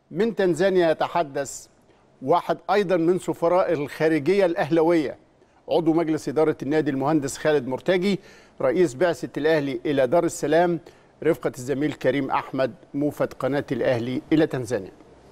من تنزانيا يتحدث واحد ايضا من سفراء الخارجيه الاهلويه عضو مجلس اداره النادي المهندس خالد مرتجي رئيس بعثه الاهلي الى دار السلام رفقه الزميل كريم احمد موفد قناه الاهلي الى تنزانيا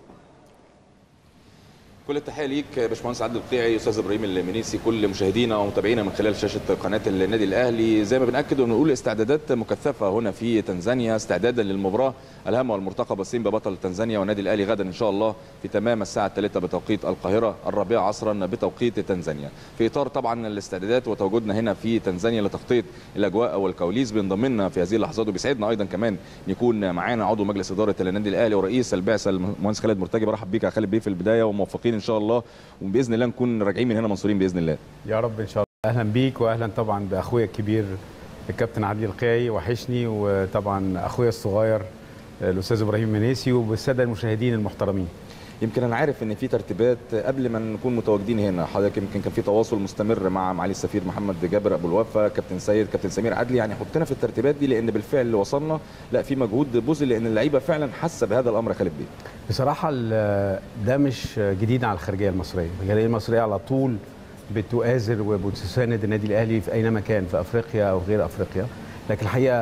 كل التحيه ليك يا باشمهندس عادل القيعي استاذ ابراهيم المنيسي كل مشاهدينا ومتابعينا من خلال شاشه قناه النادي الاهلي زي ما بناكد ونقول استعدادات مكثفه هنا في تنزانيا استعدادا للمباراه الهامه والمرتقبه سيمبا بطل تنزانيا والنادي الاهلي غدا ان شاء الله في تمام الساعه الثالثه بتوقيت القاهره الرابعه عصرا بتوقيت تنزانيا في اطار طبعا الاستعدادات وتواجدنا هنا في تنزانيا لتغطيه الاجواء والكواليس بينضم لنا في هذه اللحظات وبيسعدنا ايضا كمان يكون معانا عضو مجلس اداره النادي الاهلي ورئيس البعثه المهندس خالد مرتجي برحب بيك يا خالد بيه في البدايه وموفقين ان شاء الله وباذن الله نكون راجعين من هنا منصورين باذن الله يا رب ان شاء الله اهلا بيك واهلا طبعا باخويا الكبير الكابتن عادل القيعي وحشني وطبعا اخويا الصغير الاستاذ ابراهيم منيسي وبالساده المشاهدين المحترمين يمكن انا عارف ان في ترتيبات قبل ما نكون متواجدين هنا حضرتك يمكن كان في تواصل مستمر مع معالي السفير محمد جابر ابو الوفا كابتن سيد كابتن سمير عدلي يعني حطنا في الترتيبات دي لان بالفعل اللي وصلنا لا في مجهود بذل لان اللعيبه فعلا حاسه بهذا الامر يا خالد بيه بصراحه ده مش جديد على الخارجيه المصريه الخارجيه المصريه على طول بتؤازر وبتساند النادي الاهلي في اي مكان في افريقيا او غير افريقيا لكن الحقيقه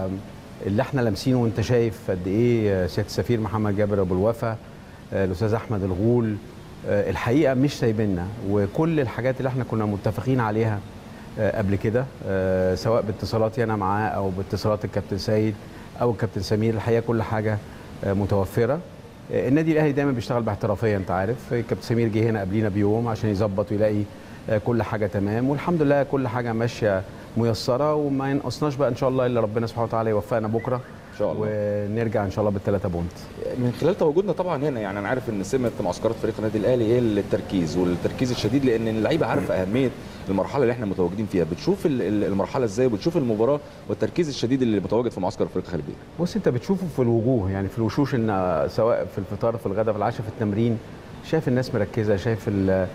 اللي احنا لامسينه وانت شايف قد ايه سياده السفير محمد جابر ابو الوفا الاستاذ احمد الغول الحقيقه مش سايبيننا وكل الحاجات اللي احنا كنا متفقين عليها قبل كده سواء باتصالاتي انا معاه او باتصالات الكابتن سيد او الكابتن سمير الحقيقه كل حاجه متوفره النادي الاهلي دايما بيشتغل باحترافيه انت عارف الكابتن سمير جه هنا قبلينا بيوم عشان يظبط ويلاقي كل حاجه تمام والحمد لله كل حاجه ماشيه ميسره وما ينقصناش بقى ان شاء الله الا ربنا سبحانه وتعالى يوفقنا بكره ان شاء الله ونرجع ان شاء الله بالثلاثه بونت من خلال تواجدنا طبعا هنا يعني انا عارف ان سمه معسكرات فريق النادي الاهلي هي التركيز والتركيز الشديد لان اللعيبه عارفه اهميه المرحله اللي احنا متواجدين فيها بتشوف المرحله ازاي وبتشوف المباراه والتركيز الشديد اللي متواجد في معسكر فريق خالد بيه بص انت بتشوفه في الوجوه يعني في الوشوش ان سواء في الفطار في الغداء في العشاء في التمرين شايف الناس مركزه شايف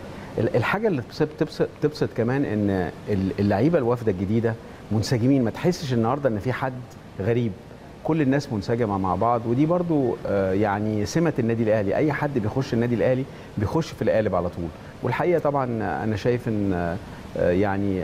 الحاجه اللي تبسط تبسط كمان ان اللعيبه الوافده الجديده منسجمين ما تحسش النهارده ان في حد غريب كل الناس منسجمه مع بعض ودي برضو يعني سمه النادي الاهلي اي حد بيخش النادي الاهلي بيخش في القالب على طول والحقيقه طبعا انا شايف ان يعني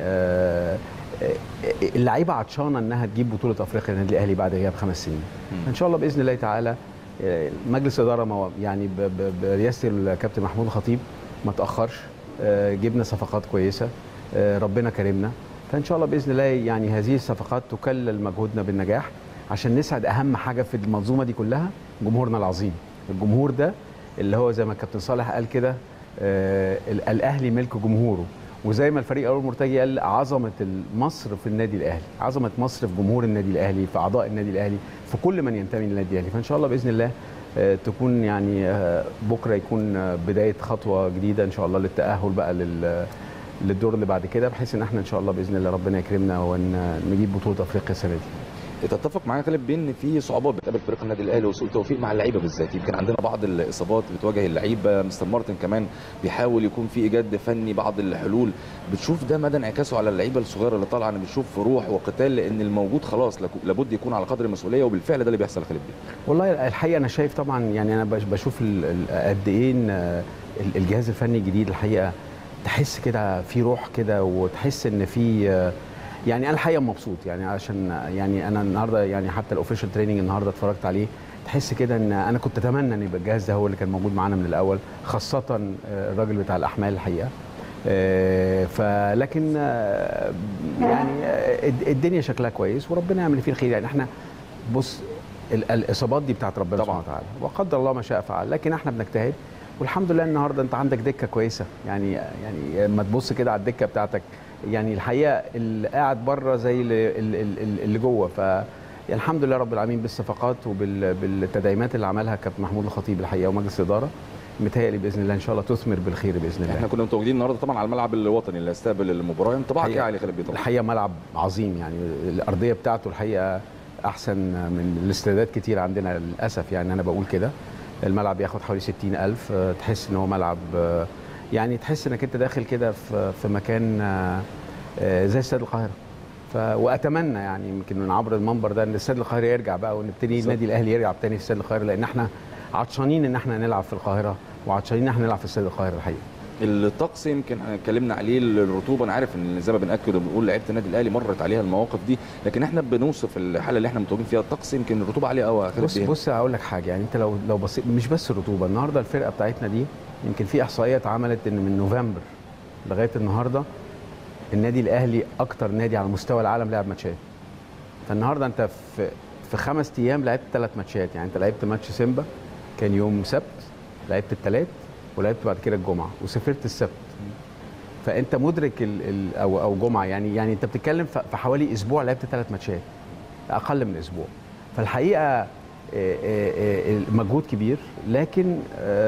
اللعيبه عطشانه انها تجيب بطوله افريقيا النادي الاهلي بعد غياب خمس سنين ان شاء الله باذن الله تعالى مجلس اداره يعني برئاسه الكابتن محمود الخطيب ما تاخرش جبنا صفقات كويسه ربنا كرمنا فان شاء الله باذن الله يعني هذه الصفقات تكلل مجهودنا بالنجاح عشان نسعد اهم حاجه في المنظومه دي كلها جمهورنا العظيم الجمهور ده اللي هو زي ما الكابتن صالح قال كده آه الاهلي ملك جمهوره وزي ما الفريق اول مرتجي قال عظمه مصر في النادي الاهلي عظمه مصر في جمهور النادي الاهلي في اعضاء النادي الاهلي في كل من ينتمي للنادي الاهلي فان شاء الله باذن الله آه تكون يعني آه بكره يكون بدايه خطوه جديده ان شاء الله للتاهل بقى لل للدور اللي بعد كده بحيث ان احنا ان شاء الله باذن الله ربنا يكرمنا ونجيب بطوله افريقيا السنه دي تتفق معايا خالد بين في صعوبات بتقابل فريق النادي الاهلي وسوء التوفيق مع اللعيبه بالذات يمكن عندنا بعض الاصابات بتواجه اللعيبه مستر مارتن كمان بيحاول يكون في ايجاد فني بعض الحلول بتشوف ده مدى انعكاسه على اللعيبه الصغيره اللي طالعه انا بتشوف روح وقتال لان الموجود خلاص لابد يكون على قدر المسؤوليه وبالفعل ده اللي بيحصل خالد بيه والله الحقيقه انا شايف طبعا يعني انا بشوف قد ايه الجهاز الفني الجديد الحقيقه تحس كده في روح كده وتحس ان في يعني انا الحقيقه مبسوط يعني عشان يعني انا النهارده يعني حتى الاوفيشال تريننج النهارده اتفرجت عليه تحس كده ان انا كنت اتمنى ان يبقى الجهاز ده هو اللي كان موجود معانا من الاول خاصه الراجل بتاع الاحمال الحقيقه فلكن يعني الدنيا شكلها كويس وربنا يعمل فيه الخير يعني احنا بص الاصابات دي بتاعت ربنا سبحانه وتعالى وقدر الله ما شاء فعل لكن احنا بنجتهد والحمد لله النهارده انت عندك دكه كويسه يعني يعني لما تبص كده على الدكه بتاعتك يعني الحقيقه اللي قاعد بره زي اللي, اللي جوه ف الحمد لله رب العالمين بالصفقات وبالتدعيمات اللي عملها كابتن محمود الخطيب الحقيقه ومجلس الاداره متهيألي باذن الله ان شاء الله تثمر بالخير باذن الله احنا كنا متواجدين النهارده طبعا على الملعب الوطني اللي استقبل المباراه انطباعك ايه علي خالد بيه الحقيقه ملعب عظيم يعني الارضيه بتاعته الحقيقه احسن من الاستادات كتير عندنا للاسف يعني انا بقول كده الملعب ياخد حوالي 60000 تحس ان هو ملعب يعني تحس انك انت داخل كده في في مكان زي استاد القاهره ف واتمنى يعني يمكن من عبر المنبر ده ان استاد القاهره يرجع بقى ونبتدي النادي الاهلي يرجع تاني في استاد القاهره لان احنا عطشانين ان احنا نلعب في القاهره وعطشانين ان احنا نلعب في استاد القاهره الحقيقه الطقس يمكن اتكلمنا عليه الرطوبه انا عارف ان زي ما بناكد وبنقول لعيبه النادي الاهلي مرت عليها المواقف دي لكن احنا بنوصف الحاله اللي احنا متواجدين فيها الطقس يمكن الرطوبه عاليه قوي بص بص هقول لك حاجه يعني انت لو لو بصيت مش بس الرطوبه النهارده الفرقه بتاعتنا دي يمكن في احصائيه اتعملت ان من نوفمبر لغايه النهارده النادي الاهلي اكتر نادي على مستوى العالم لعب ماتشات فالنهارده انت في في خمس ايام لعبت ثلاث ماتشات يعني انت لعبت ماتش سيمبا كان يوم سبت لعبت الثلاث ولعبت بعد كده الجمعه وسافرت السبت فانت مدرك ال ال او او جمعه يعني يعني انت بتتكلم في في حوالي اسبوع لعبت ثلاث ماتشات اقل من اسبوع فالحقيقه آه، آه، آه، مجهود كبير لكن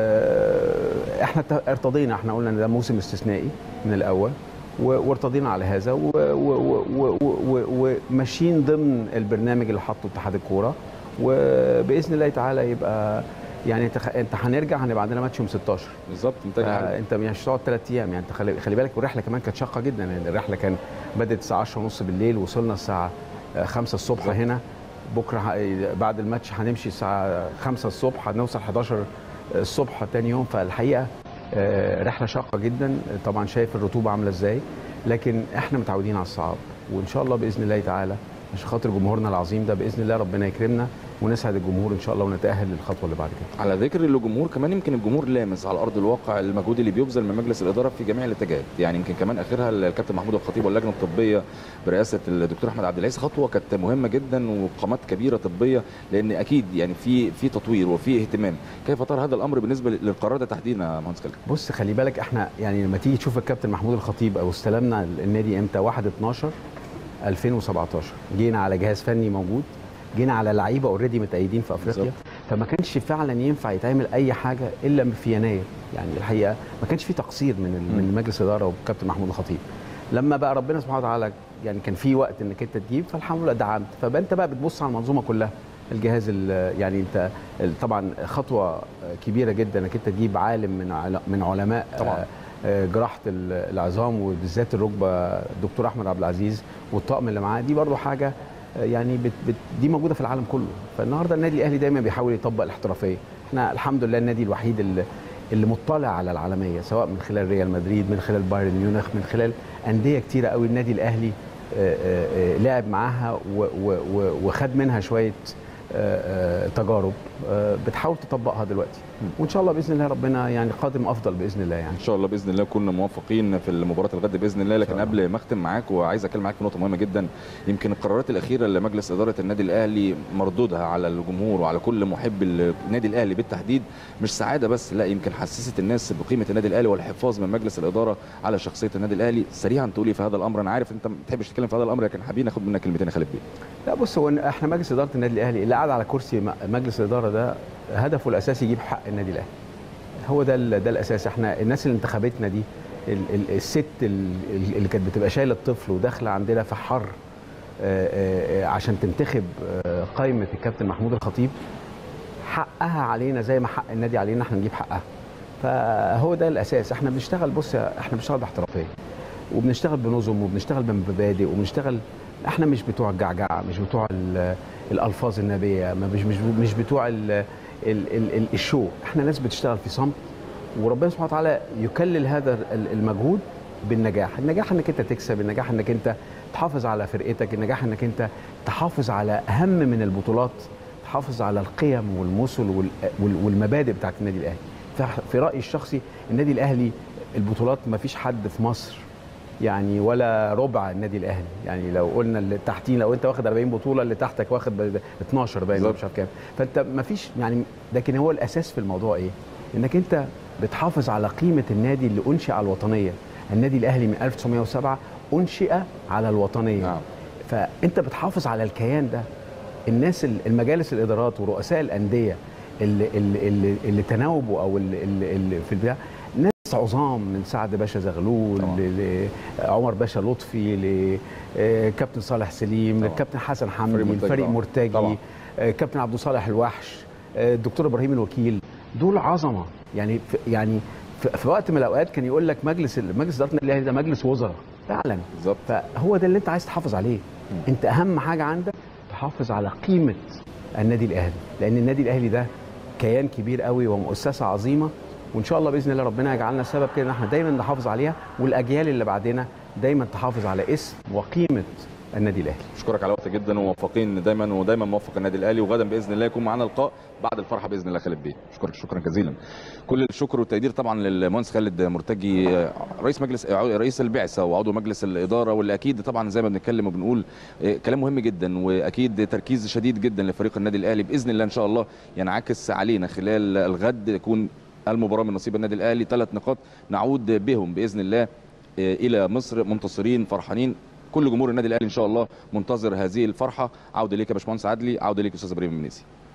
آه، احنا ت- ارتضينا احنا قلنا ان ده موسم استثنائي من الاول و- وارتضينا على هذا و- و- و- و- و- وماشيين ضمن البرنامج اللي حطه اتحاد الكوره وباذن الله تعالى يبقى يعني انت خ- انت هنرجع هنبقى عندنا ماتش يوم 16 بالظبط انتاج عالي. انت مش هتقعد ثلاث ايام يعني انت خلي, خلي بالك والرحله كمان كانت شاقه جدا يعني الرحله كان بدات الساعه 10 ونص بالليل وصلنا الساعه 5 الصبح بالظبط. هنا بكره ه- بعد الماتش هنمشي الساعه 5 الصبح هنوصل 11 الصبح تاني يوم فالحقيقه آه، رحله شاقه جدا طبعا شايف الرطوبه عامله ازاي لكن احنا متعودين على الصعاب وان شاء الله باذن الله تعالى عشان خاطر جمهورنا العظيم ده باذن الله ربنا يكرمنا ونسعد الجمهور ان شاء الله ونتاهل للخطوه اللي بعد كده على ذكر الجمهور كمان يمكن الجمهور لامس على ارض الواقع المجهود اللي بيبذل من مجلس الاداره في جميع الاتجاهات يعني يمكن كمان اخرها الكابتن محمود الخطيب واللجنه الطبيه برئاسه الدكتور احمد عبد العزيز خطوه كانت مهمه جدا وقامات كبيره طبيه لان اكيد يعني في في تطوير وفي اهتمام كيف ترى هذا الامر بالنسبه للقرار ده تحديدا يا مهندس كلكم بص خلي بالك احنا يعني لما تيجي تشوف الكابتن محمود الخطيب او استلمنا النادي امتى 1 12 2017 جينا على جهاز فني موجود جينا على لعيبه اوريدي متأيدين في افريقيا بالظبط. فما كانش فعلا ينفع يتعمل اي حاجه الا في يناير يعني الحقيقه ما كانش في تقصير من ال- من مجلس الاداره والكابتن محمود الخطيب لما بقى ربنا سبحانه وتعالى يعني كان في وقت انك انت تجيب فالحمد لله دعمت فبقى انت بقى بتبص على المنظومه كلها الجهاز ال- يعني انت ال- طبعا خطوه كبيره جدا انك انت تجيب عالم من عل- من علماء طبعاً. آه، آه، جراحه ال- العظام وبالذات الركبه الدكتور احمد عبد العزيز والطاقم اللي معاه دي برضو حاجه آه، يعني بت بت دي موجوده في العالم كله فالنهارده النادي الاهلي دايما بيحاول يطبق الاحترافيه احنا الحمد لله النادي الوحيد اللي اللي مطلع على العالميه سواء من خلال ريال مدريد من خلال بايرن ميونخ من خلال انديه كتيره قوي النادي الاهلي آه، آه، آه، لعب معاها و- و- و- وخد منها شويه آه، آه، تجارب آه، بتحاول تطبقها دلوقتي وان شاء الله باذن الله ربنا يعني قادم افضل باذن الله يعني ان شاء الله باذن الله كنا موفقين في المباراه الغد باذن الله لكن الله. قبل ما اختم معاك وعايز اتكلم معاك في نقطه مهمه جدا يمكن القرارات الاخيره اللي مجلس اداره النادي الاهلي مردودها على الجمهور وعلى كل محب النادي الاهلي بالتحديد مش سعاده بس لا يمكن حسست الناس بقيمه النادي الاهلي والحفاظ من مجلس الاداره على شخصيه النادي الاهلي سريعا تقولي في هذا الامر انا عارف انت ما بتحبش تتكلم في هذا الامر لكن حابين ناخد منك كلمتين يا خالد بيه لا بص هو احنا مجلس اداره النادي الاهلي اللي قاعد على كرسي م- مجلس الاداره ده هدفه الاساسي يجيب حق النادي الاهلي هو ده ال- ده الاساس احنا الناس اللي انتخبتنا دي ال- ال- الست ال- ال- اللي كانت بتبقى شايله الطفل وداخله عندنا في حر آه، آه، آه، عشان تنتخب آه، قائمه الكابتن محمود الخطيب حقها علينا زي ما حق النادي علينا احنا نجيب حقها فهو ده الاساس احنا بنشتغل بص يا- احنا بنشتغل باحترافيه وبنشتغل بنظم وبنشتغل بمبادئ وبنشتغل احنا مش بتوع الجعجعه مش بتوع ال- الالفاظ النبيه ما مش مش مش بتوع ال ال ال ال الشو احنا ناس بتشتغل في صمت وربنا سبحانه وتعالى يكلل هذا ال- المجهود بالنجاح النجاح انك انت تكسب النجاح انك انت تحافظ على فرقتك النجاح انك انت تحافظ على اهم من البطولات تحافظ على القيم والمثل وال- وال- والمبادئ بتاعت النادي الاهلي ف- في رايي الشخصي النادي الاهلي البطولات ما فيش حد في مصر يعني ولا ربع النادي الاهلي يعني لو قلنا اللي تحتين لو انت واخد 40 بطوله اللي تحتك واخد ب- 12 باين ولا بالظبط. مش عارف كام فانت ما فيش يعني لكن هو الاساس في الموضوع ايه انك انت بتحافظ على قيمه النادي اللي انشئ على الوطنيه النادي الاهلي من 1907 انشئ على الوطنيه نعم. فانت بتحافظ على الكيان ده الناس ال- المجالس الادارات ورؤساء الانديه اللي اللي اللي, اللي تناوبوا او اللي, اللي, اللي في البتاع ناس عظام من سعد باشا زغلول طبعا. ل- لعمر باشا لطفي لكابتن صالح سليم طبعا. للكابتن حسن فريق حمدي مرتجي الفريق طبعا. مرتجي طبعا. آه، كابتن عبد الصالح الوحش آه، الدكتور ابراهيم الوكيل دول عظمه يعني في يعني في في وقت من الاوقات كان يقول لك مجلس ال- مجلس اداره النادي الاهلي ده مجلس وزراء فعلا بالظبط فهو ده اللي انت عايز تحافظ عليه انت اهم حاجه عندك تحافظ على قيمه النادي الاهلي لان النادي الاهلي ده كيان كبير قوي ومؤسسه عظيمه وان شاء الله باذن الله ربنا يجعلنا سبب كده ان احنا دايما نحافظ عليها والاجيال اللي بعدنا دايما تحافظ على اسم وقيمه النادي الاهلي اشكرك على وقتك جدا وموفقين دايما ودايما موفق النادي الاهلي وغدا باذن الله يكون معانا لقاء بعد الفرحه باذن الله خالد بيه اشكرك شكرا جزيلا كل الشكر والتقدير طبعا للمهندس خالد مرتجي رئيس مجلس رئيس البعثه وعضو مجلس الاداره واللي اكيد طبعا زي ما بنتكلم وبنقول كلام مهم جدا واكيد تركيز شديد جدا لفريق النادي الاهلي باذن الله ان شاء الله ينعكس علينا خلال الغد يكون المباراه من نصيب النادي الاهلي ثلاث نقاط نعود بهم باذن الله الى مصر منتصرين فرحانين كل جمهور النادي الاهلي ان شاء الله منتظر هذه الفرحه عوده ليك يا باشمهندس عدلي عوده ليك استاذ ابراهيم المنيسي